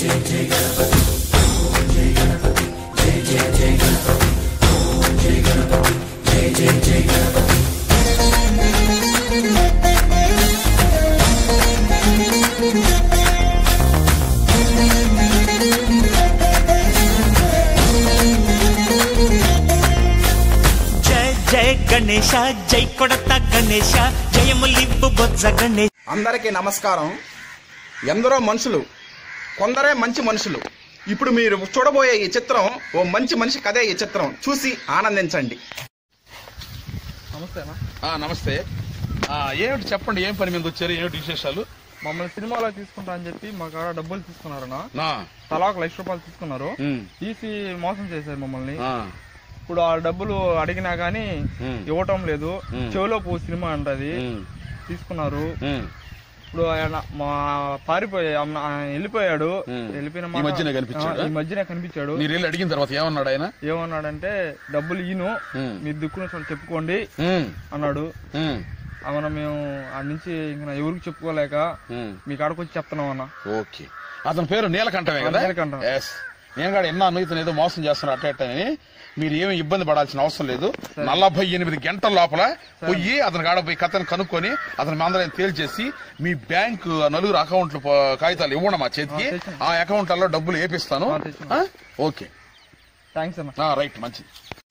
జయ జయ గణేశ జై కొడత గణేశ జయములివ్వు బొజ్జ గణేశ అందరికీ నమస్కారం ఎందరో మనుషులు కొందరే మంచి మనుషులు ఇప్పుడు మీరు చూడబోయే ఈ చిత్రం ఓ మంచి మనిషి కథే ఈ చిత్రం చూసి ఆనందించండి నమస్తేనా ఆ, నమస్తే ఆ, ఏమిటి చెప్పండి ఏం పని మీద వచ్చారు ఏమిటి విశేషాలు మమ్మల్ని సినిమాలో తీసుకుంటా అని చెప్పి మా కాడ డబ్బులు తీసుకున్నారనా నా తలా ఒక లక్ష రూపాయలు తీసుకున్నారు ఉమ్, తీసి మోసం చేశారు మమ్మల్ని ఆ, ఇప్పుడు ఆ డబ్బులు అడిగినా గానీ ఉమ్, ఇవ్వటం లేదు ఉమ్. చెవిలో పో సినిమా అంటది ఉమ్, తీసుకున్నారు ఉమ్. ఇప్పుడు ఆయన మా పారిపోయి అమ్మ- ఆయన వెళ్ళిపోయాడు ఉమ్. వెళ్ళిపోయిన ఈ మాట- మధ్యనే కనిపించాడా? ఆ, ఈ మధ్యనే కనిపించాడు మీరు వెళ్ళి అడిగిన తర్వాత ఏమన్నాడు ఆయన ఏమన్నాడంటే డబ్బులు ఈను ఉమ్, మీరు దిక్కున చోట చెప్పుకోండి ఉమ్, అన్నాడు ఉమ్, అవున మేము ఆ నుంచి ఇంకా ఎవరికి చెప్పుకోలేక ఉమ్. మీ కాడకు వచ్చి చెప్తున్నాం అన్న ఓకే అతని పేరు నీలకంఠమే కదా నీలకంఠం. ఎస్ నేను కూడా ఎన్నాను ఇతను ఏదో మోసం చేస్తున్నా అట్ట అట్ట అని మీరు ఏమి ఇబ్బంది పడాల్సిన అవసరం లేదు నలభై ఎనిమిది గంటల లోపల పోయి అతని కాడ పోయి కథను కనుక్కొని అతని మందరం తేల్చేసి మీ బ్యాంకు నలుగురు అకౌంట్లు పో- కాగితాలు ఇవ్వడం మా చేతికి ఆ, తెచ్చాను. ఆ అకౌంట్లలో డబ్బులు వేపిస్తాను ఆ, తెచ్చాను. ఆ? ఓకే థ్యాంక్స్ అన్న ఆ, రైట్ మంచిది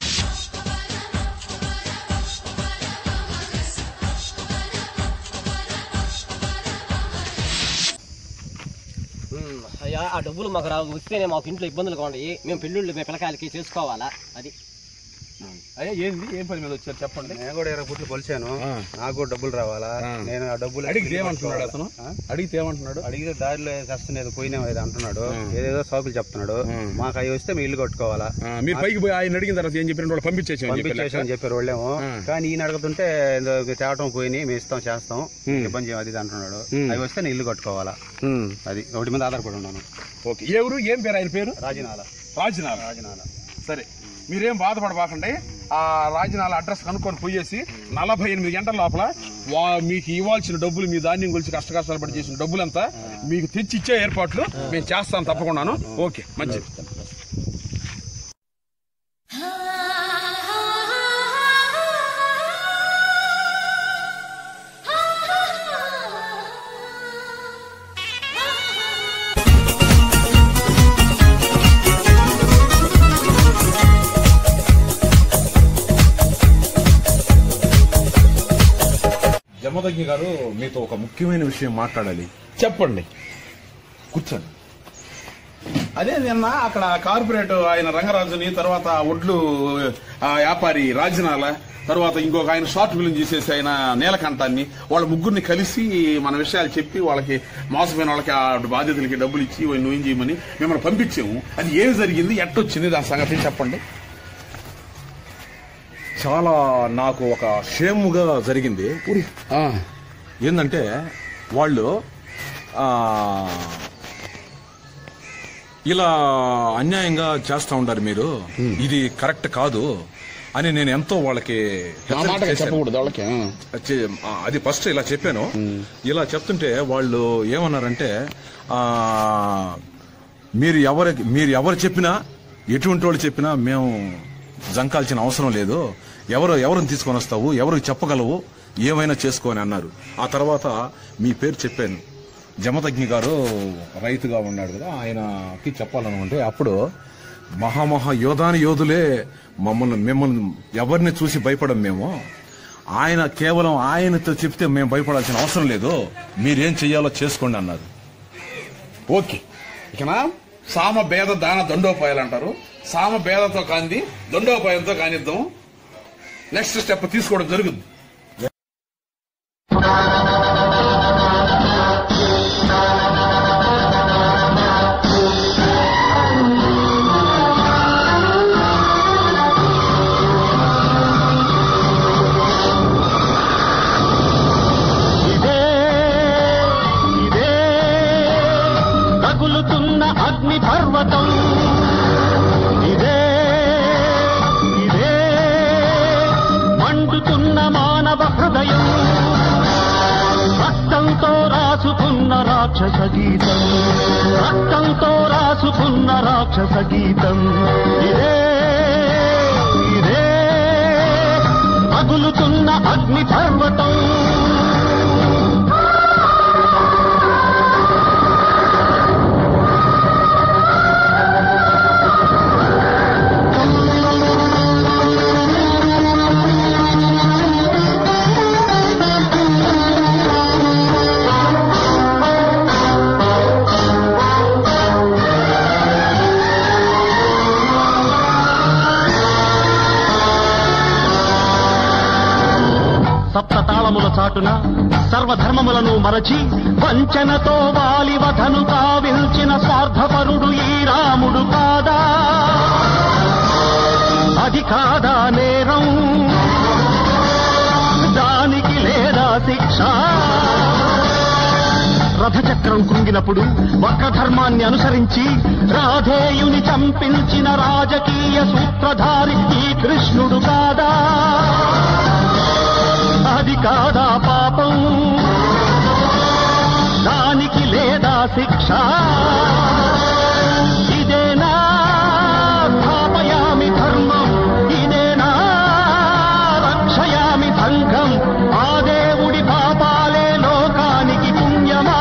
ఉమ్, అయ్యా ఆ డబ్బులు మాకు రా వస్తేనే మాకు ఇంట్లో ఇబ్బందులు ఉన్నాయి మేము పెళ్ళిళ్ళు మేము పిల్లకాయలకి చేసుకోవాలా అది అయ్యా ఏంది ఏం పని మీద వచ్చారు చెప్పండి నేను కూడా ఇరవై పుట్లు కొలిచాను ఆ. నాకు కూడా డబ్బులు రావాలా ఆ. నేను ఆ డబ్బులు అడిగితే ఏమంటున్నాడు అతను ఆ? అడిగితే ఏమంటున్నాడు అడిగితే దారిలో వస్తున్నది పోయినా ఇది అంటున్నాడు ఆ. ఏదేదో సాకులు చెప్తున్నాడు ఆ. మాకు అవి వస్తే మేము ఇల్లు కట్టుకోవాలా ఆ, మీరు పైకి పోయి ఆయన అడిగిన తర్వాత ఏం చెప్పిన వాళ్ళు పంపించేసాం పంపించేసామని చెప్పారు వాళ్ళేమో ఆ. కానీ ఈయన అడుగుతుంటే ఏదో తేవటం పోయి మేము ఇస్తాం చేస్తాం ఉమ్. ఇబ్బంది చేయం అది ఇది అంటున్నాడు ఉమ్. అవి వస్తే నేను ఇల్లు కట్టుకోవాలా అది ఒకటి మీద ఆధారపడి ఉన్నాను ఓకే ఎవరు ఏం పేరు ఆయన పేరు రాజీనాల రాజనాల రాజీనాల సరే మీరేం బాధపడబాకండి ఆ రాజనాల అడ్రస్ కనుక్కొని పోయేసి నలభై ఎనిమిది గంటల లోపల వా- మీకు ఇవ్వాల్సిన డబ్బులు మీ ధాన్యం గురించి కష్ట కష్టాలు పడి చేసిన డబ్బులంతా మీకు తెచ్చి ఇచ్చే ఏర్పాట్లు మేము చేస్తాం తప్పకుండాను ఓకే మంచిది జమదగ్ని గారు మీతో ఒక ముఖ్యమైన విషయం మాట్లాడాలి చెప్పండి కూర్చోండి అదే నిన్న అక్కడ కార్పొరేట్ ఆయన రంగరాజుని తర్వాత ఒడ్లు ఆ, వ్యాపారి రాజనాల తర్వాత ఇంకొక ఆయన షార్ట్ ఫిల్మ్ చేసేసి ఆయన నీలకంఠాన్ని వాళ్ళ ముగ్గురిని కలిసి మన విషయాలు చెప్పి వాళ్ళకి మోసపోయిన వాళ్ళకి ఆ బాధ్యతలకి డబ్బులు ఇచ్చి "ఓయ్ నువ్వేం చేయమని మిమ్మల్ని పంపించాము అది ఏం జరిగింది ఎట్టొచ్చింది దాని సంగతి చెప్పండి చాలా నాకు ఒక షేముగా జరిగింది ఆ, ఏంటంటే వాళ్ళు ఆ, ఇలా అన్యాయంగా చేస్తా ఉంటారు మీరు ఇది కరెక్ట్ కాదు అని నేను ఎంతో వాళ్ళకి ఆ హెచ్చరిక మాట చేశాను. చెప్పకూడదు వాళ్ళకి ఆ. చే- ఆ, అది ఫస్ట్ ఇలా చెప్పాను ఇలా చెప్తుంటే వాళ్ళు ఏమన్నారంటే ఆ, మీరు ఎవరి మీరు ఎవరు చెప్పినా ఎటువంటి వాళ్ళు చెప్పినా మేము జంకాల్సిన అవసరం లేదు ఎవరు ఎవరిని తీసుకొని వస్తావు ఎవరికి చెప్పగలవు ఏమైనా చేసుకొని అన్నారు ఆ తర్వాత మీ పేరు చెప్పాను జమదగ్ని గారు రైతుగా ఉన్నాడు కదా ఆయనకి చెప్పాలనుకుంటే అప్పుడు మహామహా యోధాని యోధులే మమ్మల్ని మిమ్మల్ని ఎవరిని చూసి భయపడం మేము ఆయన కేవలం ఆయనతో చెప్తే మేము భయపడాల్సిన అవసరం లేదు మీరేం చెయ్యాలో చేసుకోండి అన్నారు ఓకే ఇకనా సామ భేద దాన దండోపాయాలు అంటారు సామ భేదతో కాంది దండోపాయంతో కానిద్దాం నెక్స్ట్ స్టెప్ తీసుకోవడం జరుగుతుంది ఇదే ఇదే తగులుతున్న అగ్ని పర్వతం ఇదే ఇదే మండుతున్న మానవ హృదయం రక్తంతో రాసుకున్న రాక్షస గీతం రక్తంతో రాసుకున్న రాక్షస గీతం ఇదే ఇదే పగులుతున్న అగ్ని పర్వతం సప్తతాళముల చాటున సర్వధర్మములను మరచి వంచనతో వాలివధను కావిల్చిన స్వార్థపరుడు ఈ రాముడు కాదా అది కాదా నేరం దానికి లేదా శిక్ష రథచక్రం కృంగినప్పుడు వక్రధర్మాన్ని అనుసరించి రాధేయుని చంపించిన రాజకీయ సూత్రధారి ఈ కృష్ణుడు కాదా అది కాదా పాపం దానికి లేదా శిక్ష ఇదేనా స్థాపయామి ధర్మం ఇదేనా రక్షయామి సంఘం ఆ దేవుడి పాపాలే లోకానికి పుణ్యమా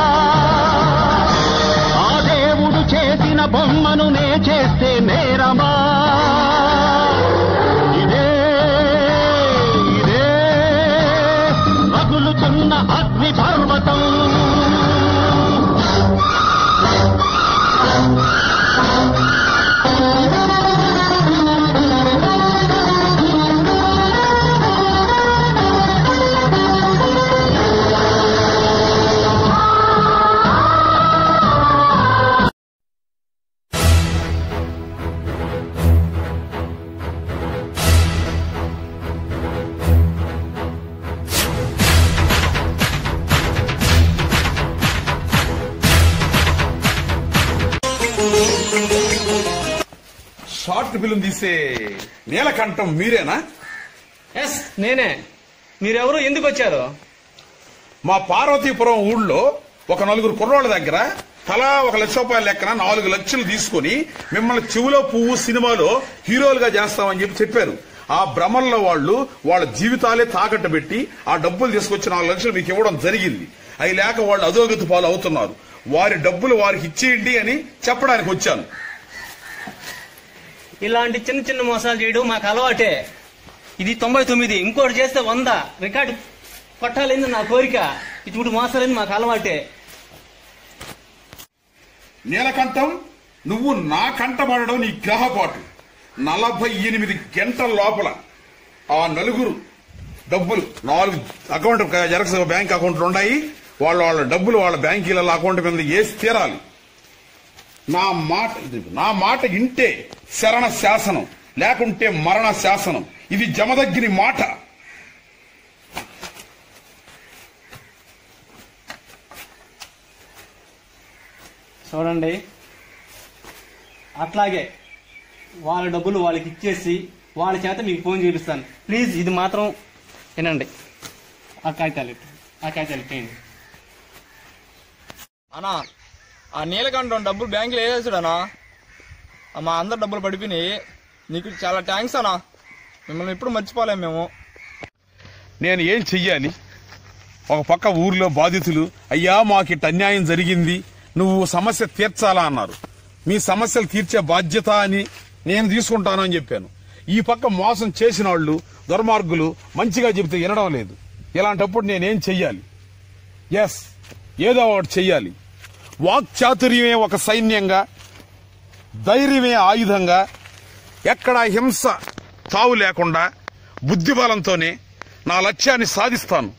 ఆ దేవుడు చేసిన బొమ్మను నే చేస్తే నేరమా ఇదే ఇదే రగులుతున్న అగ్ని పర్వతం షార్ట్ ఫిల్మ్ తీసే నీలకంఠం మీరేనా ఎస్ నేనే మీరెవరు ఎందుకు వచ్చారు మా పార్వతీపురం ఊళ్ళో ఒక నలుగురు కుర్రోళ్ళ దగ్గర తలా ఒక లక్ష రూపాయల లెక్కన నాలుగు లక్షలు తీసుకుని మిమ్మల్ని చెవులో పువ్వు సినిమాలో హీరోలుగా చేస్తామని చెప్పి చెప్పారు ఆ భ్రమల్లో వాళ్ళు వాళ్ళ జీవితాలే తాకట్టు పెట్టి ఆ డబ్బులు తీసుకొచ్చి నాలుగు లక్షలు మీకు ఇవ్వడం జరిగింది అవి లేక వాళ్ళు అధోగతి పాలు అవుతున్నారు వారి డబ్బులు వారికి ఇచ్చేయండి అని చెప్పడానికి వచ్చాను ఇలాంటి చిన్న చిన్న మోసాలు చేయడం మాకు అలవాటే ఇది తొంభై తొమ్మిది ఇంకోటి చేస్తే వంద రికార్డు కొట్టాలని నా కోరిక ఇప్పుడు మోసాలని మాకు అలవాటే నీలకంఠం నువ్వు నా కంటబడడం నీ గ్రహపాటు నలభై ఎనిమిది గంటల లోపల ఆ నలుగురు డబ్బులు నాలుగు అకౌంట్ జెరాక్స్ బ్యాంక్ అకౌంట్లు ఉన్నాయి వాళ్ళ వాళ్ళ డబ్బులు వాళ్ళ బ్యాంకీల అకౌంట్ మీద వేసి తీరాలి నా మాట ఇది నా మాట ఇంటే శరణ శాసనం లేకుంటే మరణ శాసనం ఇది జమదగ్గిని మాట చూడండి అట్లాగే వాళ్ళ డబ్బులు వాళ్ళకి ఇచ్చేసి వాళ్ళ చేత మీకు ఫోన్ చేపిస్తాను ప్లీజ్ ఇది మాత్రం వినండి ఆ కాగితాలు ఇటు. ఆ కాగితాలు ఇట్టేయండి అన్నా ఆ నీలకంఠం డబ్బులు బ్యాంకులో వేసేసాడనా మా అందరు డబ్బులు పడిపోయినాయి నీకు చాలా థ్యాంక్స్ అన్నా మిమ్మల్ని ఎప్పుడు మర్చిపోలేము మేము నేను ఏం చెయ్యాలి ఒక పక్క ఊర్లో బాధితులు అయ్యా మాకు ఇట్ట అన్యాయం జరిగింది నువ్వు సమస్య తీర్చాలా అన్నారు మీ సమస్యలు తీర్చే బాధ్యత అని నేను తీసుకుంటాను అని చెప్పాను ఈ పక్క మోసం చేసిన వాళ్ళు దుర్మార్గులు మంచిగా చెబితే వినడం లేదు ఇలాంటప్పుడు నేనేం చెయ్యాలి ఎస్ ఏదో ఒకటి చెయ్యాలి వాక్చాతుర్యమే ఒక సైన్యంగా ధైర్యమే ఆయుధంగా ఎక్కడ హింస తావు లేకుండా బుద్ధిబలంతోనే నా లక్ష్యాన్ని సాధిస్తాను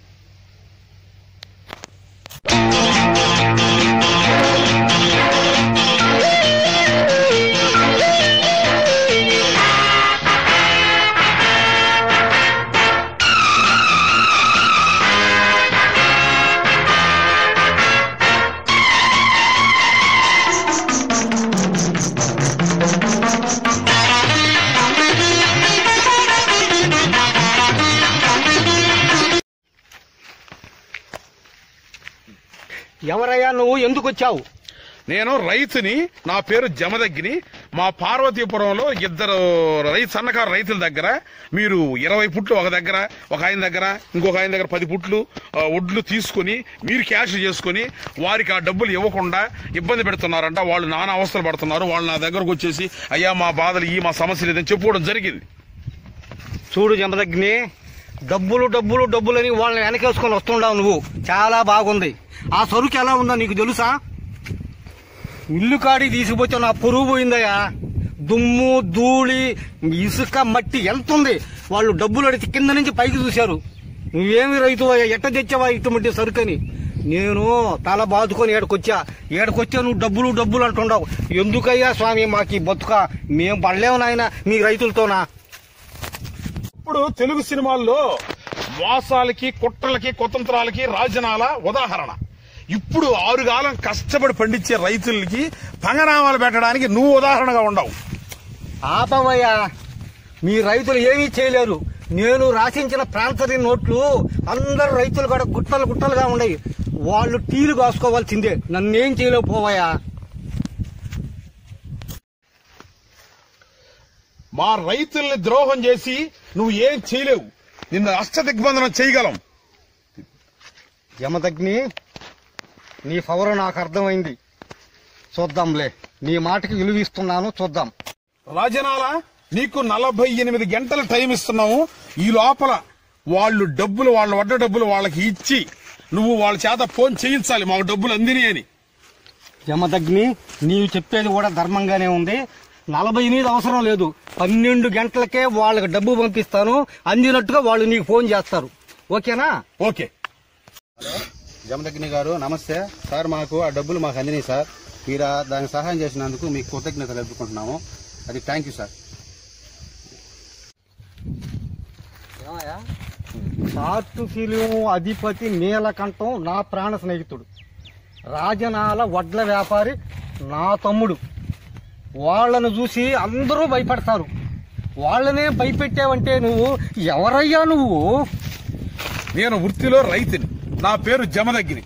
ఎవరయ్యా నువ్వు ఎందుకు వచ్చావు నేను రైతుని నా పేరు జమదగ్గిని మా పార్వతీపురంలో ఇద్దరు రైతు సన్నకారు రైతుల దగ్గర మీరు ఇరవై పుట్లు ఒక దగ్గర ఒక ఆయన దగ్గర ఇంకొక ఆయన దగ్గర పది పుట్లు ఆ, ఒడ్లు తీసుకుని మీరు క్యాష్ చేసుకుని వారికి ఆ డబ్బులు ఇవ్వకుండా ఇబ్బంది పెడుతున్నారంట వాళ్ళు నానా అవస్థలు పడుతున్నారు వాళ్ళు నా దగ్గరకు వచ్చేసి అయ్యా మా బాధలు ఈ మా సమస్యలు ఇదని చెప్పుకోవడం జరిగింది చూడు జమదగ్ని డబ్బులు డబ్బులు డబ్బులని వాళ్ళని వెనకేసుకొని వస్తుండవు నువ్వు చాలా బాగుంది ఆ సరుకు ఎలా ఉందో నీకు తెలుసా ఇల్లు కాడి తీసుకుపోతే నా పొరుగు పోయిందయ్యా దుమ్ము ధూళి ఇసుక మట్టి ఎంత ఉంది వాళ్ళు డబ్బులు అడిగి కింద నుంచి పైకి చూశారు నువ్వేమి రైతు ఎట్ట తెచ్చావా ఇటువంటి సరుకని నేను తల బాదుకొని ఏడకొచ్చా ఏడకొచ్చా నువ్వు డబ్బులు డబ్బులు అంటుండవు ఎందుకయ్యా స్వామి మాకు ఈ బతుక మేము పడలేము నాయన మీ రైతులతోనా ఇప్పుడు తెలుగు సినిమాల్లో మోసాలకి కుట్రలకి కుతంత్రాలకి రాజనాల ఉదాహరణ ఇప్పుడు ఆరుగాలం కష్టపడి పండించే రైతులకి పంగనామాలు పెట్టడానికి నువ్వు ఉదాహరణగా ఉండవు ఆపవయ్యా మీ రైతులు ఏమీ చేయలేరు నేను రాసించిన ప్రాంతరీ నోట్లు అందరు రైతులు కూడా గుట్టలు గుట్టలుగా ఉన్నాయి వాళ్ళు టీలు కాసుకోవాల్సిందే నన్నేం చేయలేకపోవయ్యా మా రైతుల్ని ద్రోహం చేసి నువ్వు ఏం చేయలేవు నిన్ను అష్ట దిగ్బంధనం చేయగలం యమదగ్ని నీ పవర్ నాకు అర్థమైంది చూద్దాంలే నీ మాటకి విలువిస్తున్నాను చూద్దాం రాజనాల నీకు నలభై ఎనిమిది గంటల టైం ఇస్తున్నాము ఈ లోపల వాళ్ళు డబ్బులు వాళ్ళ వడ్డ డబ్బులు వాళ్ళకి ఇచ్చి నువ్వు వాళ్ళ చేత ఫోన్ చేయించాలి మాకు డబ్బులు అందిని అని యమదగ్ని నీవు చెప్పేది కూడా ధర్మంగానే ఉంది నలభై ఎనిమిది అవసరం లేదు పన్నెండు గంటలకే వాళ్ళకి డబ్బు పంపిస్తాను అందినట్టుగా వాళ్ళు నీకు ఫోన్ చేస్తారు ఓకేనా ఓకే జమదగ్ని గారు నమస్తే సార్ మాకు ఆ డబ్బులు మాకు అందినాయి సార్ మీరు ఆ దానికి సహాయం చేసినందుకు మీకు కృతజ్ఞతలు తెలుపుకుంటున్నాము అది thank you sir short film అధిపతి నీలకంఠం నా ప్రాణ స్నేహితుడు రాజనాల వడ్ల వ్యాపారి నా తమ్ముడు వాళ్ళను చూసి అందరూ భయపడతారు వాళ్ళనే భయపెట్టావంటే నువ్వు ఎవరయ్యా నువ్వు నేను వృత్తిలో రైతుని నా పేరు జమదగ్గిని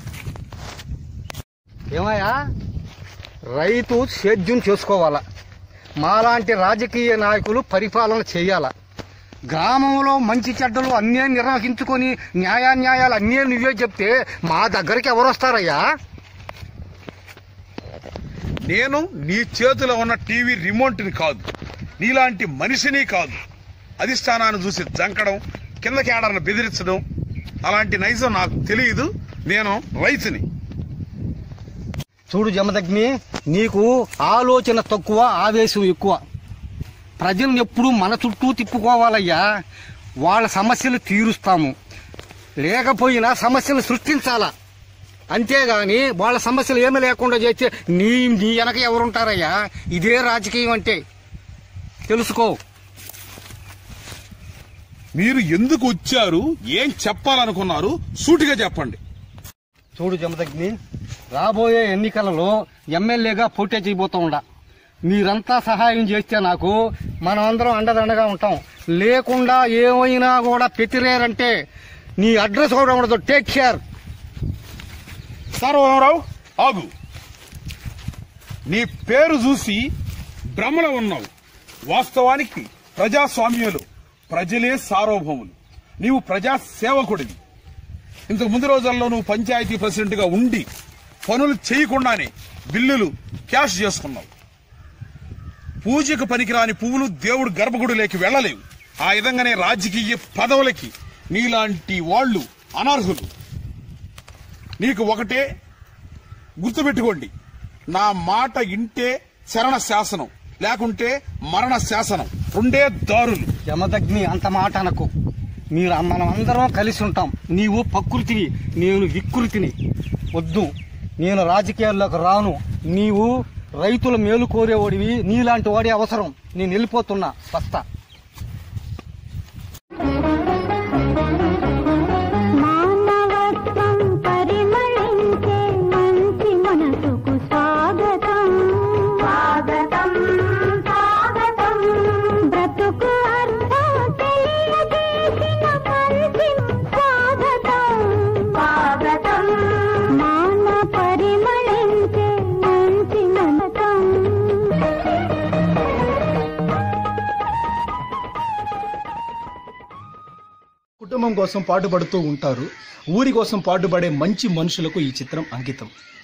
ఏమయ్యా రైతు సేద్యం చేసుకోవాలా మాలాంటి రాజకీయ నాయకులు పరిపాలన చేయాలా గ్రామంలో మంచి చెడ్డలు అన్నీ నిర్వహించుకొని న్యాయాన్యాయాలు అన్నీ నువ్వే చెప్తే మా దగ్గరికి ఎవరు వస్తారయ్యా నేను నీ చేతిలో ఉన్న టీవీ రిమోట్ని కాదు నీలాంటి మనిషిని కాదు అధిష్టానాన్ని చూసి జంకడం కింద కేడర్ను బెదిరించడం అలాంటి నైజం నాకు తెలియదు నేను రైతుని చూడు జమదగ్ని నీకు ఆలోచన తక్కువ ఆవేశం ఎక్కువ ప్రజలను ఎప్పుడూ మన చుట్టూ తిప్పుకోవాలయ్యా వాళ్ళ సమస్యలు తీరుస్తాము లేకపోయినా సమస్యలు సృష్టించాలా అంతేగాని వాళ్ళ సమస్యలు ఏమీ లేకుండా చేస్తే నీ నీ వెనక ఎవరుంటారయ్యా ఇదే రాజకీయం అంటే తెలుసుకో మీరు ఎందుకు వచ్చారు ఏం చెప్పాలనుకున్నారు సూటిగా చెప్పండి చూడు జమదగ్ని రాబోయే ఎన్నికలలో ఎమ్మెల్యేగా పోటీ చేయబోతూ ఉండా మీరంతా సహాయం చేస్తే నాకు మనమందరం అండదండగా ఉంటాం లేకుండా ఏమైనా కూడా పెట్టిరేరంటే నీ అడ్రస్ కూడా ఉండదు టేక్ కేర్ సర్వరావు ఆగు నీ పేరు చూసి భ్రమలో ఉన్నావు వాస్తవానికి ప్రజాస్వామ్యులు ప్రజలే సార్వభౌములు నీవు ప్రజా సేవకుడివి ఇంతకు ముందు రోజుల్లో నువ్వు పంచాయతీ ప్రెసిడెంట్ గా ఉండి పనులు చేయకుండానే బిల్లులు క్యాష్ చేసుకున్నావు పూజకు పనికిరాని పువ్వులు దేవుడు గర్భగుడిలోకి వెళ్ళలేవు ఆ విధంగానే రాజకీయ పదవులకి నీలాంటి వాళ్ళు అనర్హులు నీకు ఒకటే గుర్తుపెట్టుకోండి నా మాట ఇంటే శరణ శాసనం లేకుంటే మరణ శాసనం రెండే దారులు జమదగ్ని అంత మాట అనకు మీరు మనం అందరం కలిసి ఉంటాం నీవు ప్రకృతివి నేను వికృతిని వద్దు నేను రాజకీయాల్లోకి రాను నీవు రైతుల మేలు కోరేవాడివి నీలాంటి వాడి అవసరం నేను వెళ్ళిపోతున్నా వస్తా మానవత్వం పరిమళించే మంచి మనసుకు స్వాగతం స్వాగతం స్వాగతం బ్రతుకు అర్థం తెలియజేసిన మంచి స్వాగతం స్వాగతం మాన పరిమళించే కుటుంబం కోసం పాటుపడుతూ ఉంటారు ఊరి కోసం పాటుపడే మంచి మనుషులకు ఈ చిత్రం అంకితం